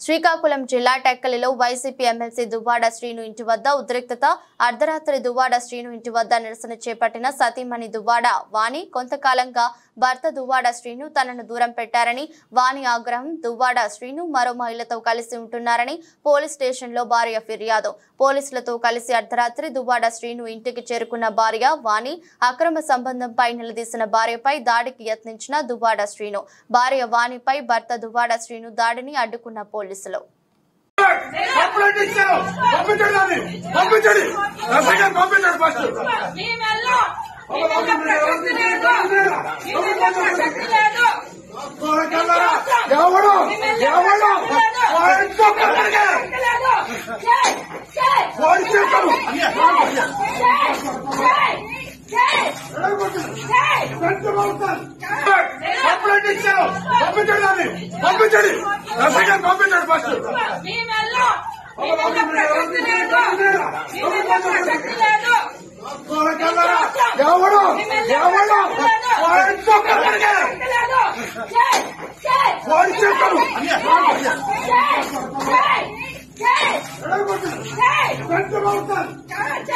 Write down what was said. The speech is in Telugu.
శ్రీకాకుళం జిల్లా టెక్కలిలో వైసీపీ ఎమ్మెల్సీ దువ్వాడ శ్రీను ఇంటి వద్ద ఉద్రిక్తత అర్ధరాత్రి దువ్వాడ శ్రీను ఇంటి వద్ద నిరసన చేపట్టిన సతీమణి దువ్వాడ వాణి కొంతకాలంగా భర్త దువ్వాడ శ్రీను తనను దూరం పెట్టారని వాణి ఆగ్రహం దువ్వాడ శ్రీను మరో మహిళతో కలిసి ఉంటున్నారని పోలీస్ స్టేషన్లో భార్య ఫిర్యాదు పోలీసులతో కలిసి అర్ధరాత్రి దువ్వాడ శ్రీను ఇంటికి చేరుకున్న భార్య వాణి అక్రమ సంబంధంపై నిలదీసిన భార్యపై దాడికి యత్నించిన దువ్వాడ శ్రీను భార్య వాణిపై భర్త దువ్వాడ శ్రీను దాడిని అడ్డుకున్న పోలీసులు కంప్లైంట్ ఇచ్చాను పంపించండి దాన్ని పంపించండి ఎస్ఐ గారు పంపించండి ఫస్ట్ మీ వల్ల మీ వల్ల ప్రసక్తి లేదు మీ వల్ల ప్రసక్తి లేదు ఎవడు మీ వల్ల ఎవడు ప్రసక్తి లేదు. ప్రసక్తి లేదు. జై, జై, ఫోన్ చేస్తాను జై, జై, జై. కంప్లైంట్ ఇచ్చాను పంపించండి దాన్ని పంపించండి ఎస్ఐ గారు పంపించండి ఫస్ట్ మీ వల్ల మీ వల్ల ప్రసక్తి లేదు మీ వల్ల ప్రసక్తి లేదు ఎవడు మీ వల్ల ఎవడు ప్రసక్తి లేదు. జై, జై, ఫోన్ చేస్తాను జై, జై.